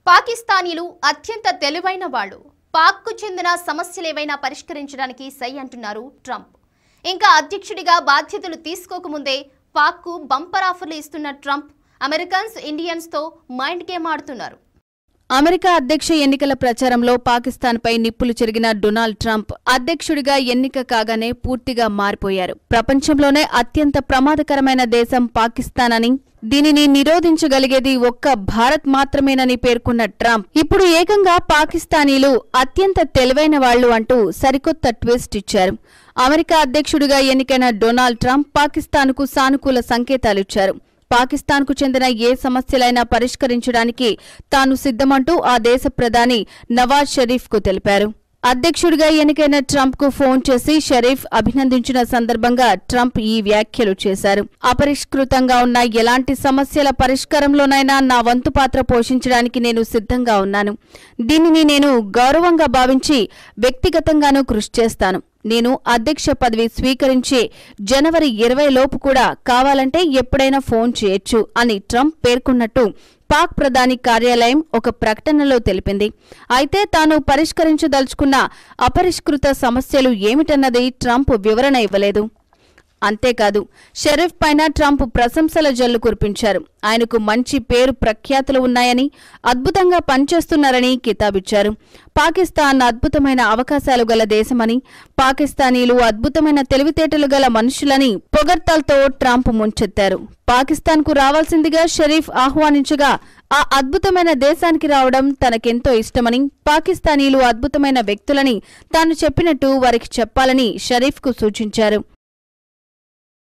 పాకిస్తానీలు అత్యంత తెలివైన వాళ్ళు పాక్కు చెందిన సమస్యలేవైనా పరిష్కరించడానికి సై అంటున్నారు ట్రంప్ ఇంకా అధ్యక్షుడిగా బాధ్యతలు తీసుకోకముందే పాక్కు బంపర్ ఆఫర్లు ఇస్తున్న ట్రంప్ అమెరికన్స్ ఇండియన్స్తో మైండ్ గేమ్ ఆడుతున్నారు అమెరికా అధ్యక్ష ఎన్నికల ప్రచారంలో పాకిస్తాన్పై నిప్పులు చెరిగిన డొనాల్డ్ ట్రంప్ అధ్యక్షుడిగా ఎన్నిక కాగానే పూర్తిగా మారిపోయారు ప్రపంచంలోనే అత్యంత ప్రమాదకరమైన దేశం పాకిస్తాన్ అని దీనిని నిరోధించగలిగేది ఒక్క భారత్ మాత్రమేనని పేర్కొన్న ట్రంప్ ఇప్పుడు ఏకంగా పాకిస్తానీలు అత్యంత తెలివైన వాళ్లు అంటూ సరికొత్త ట్విస్ట్ ఇచ్చారు అమెరికా అధ్యక్షుడిగా ఎన్నికైన డొనాల్డ్ ట్రంప్ పాకిస్తాన్కు సానుకూల సంకేతాలిచ్చారు పాకిస్తాన్కు చెందిన ఏ సమస్యలైనా పరిష్కరించడానికి తాను సిద్ధమంటూ ఆ దేశ ప్రధాని నవాజ్ షరీఫ్కు తెలిపారు అధ్యక్షుడిగా ఎన్నికైన ట్రంప్కు ఫోన్ చేసి షరీఫ్ అభినందించిన సందర్భంగా ట్రంప్ ఈ వ్యాఖ్యలు చేశారు అపరిష్కృతంగా ఉన్న ఎలాంటి సమస్యల పరిష్కారంలోనైనా నా వంతు పాత్ర పోషించడానికి నేను సిద్ధంగా ఉన్నాను దీనిని నేను గౌరవంగా భావించి వ్యక్తిగతంగానూ కృషి చేస్తాను నేను అధ్యక్ష పదవి స్వీకరించి జనవరి ఇరవై లోపు కూడా కావాలంటే ఎప్పుడైనా ఫోన్ చేయొచ్చు అని ట్రంప్ పేర్కొన్నట్టు పాక్ ప్రధాని కార్యాలయం ఒక ప్రకటనలో తెలిపింది అయితే తాను పరిష్కరించదలుచుకున్న అపరిష్కృత సమస్యలు ఏమిటన్నది ట్రంప్ వివరణ ఇవ్వలేదు అంతేకాదు షరీఫ్ పైన ట్రంప్ ప్రశంసల జల్లు కురిపించారు ఆయనకు మంచి పేరు ప్రఖ్యాతులు ఉన్నాయని అద్భుతంగా పనిచేస్తున్నారని కితాబిచ్చారు పాకిస్తాన్ అద్భుతమైన అవకాశాలు గల దేశమని పాకిస్తానీలు అద్భుతమైన తెలివితేటలు గల మనుషులని పొగడ్తలతో ట్రంప్ ముంచెత్తారు పాకిస్తాన్కు రావాల్సిందిగా షరీఫ్ ఆహ్వానించగా ఆ అద్భుతమైన దేశానికి రావడం తనకెంతో ఇష్టమని పాకిస్తానీలు అద్భుతమైన వ్యక్తులని తాను చెప్పినట్టు వారికి చెప్పాలని షరీఫ్కు సూచించారు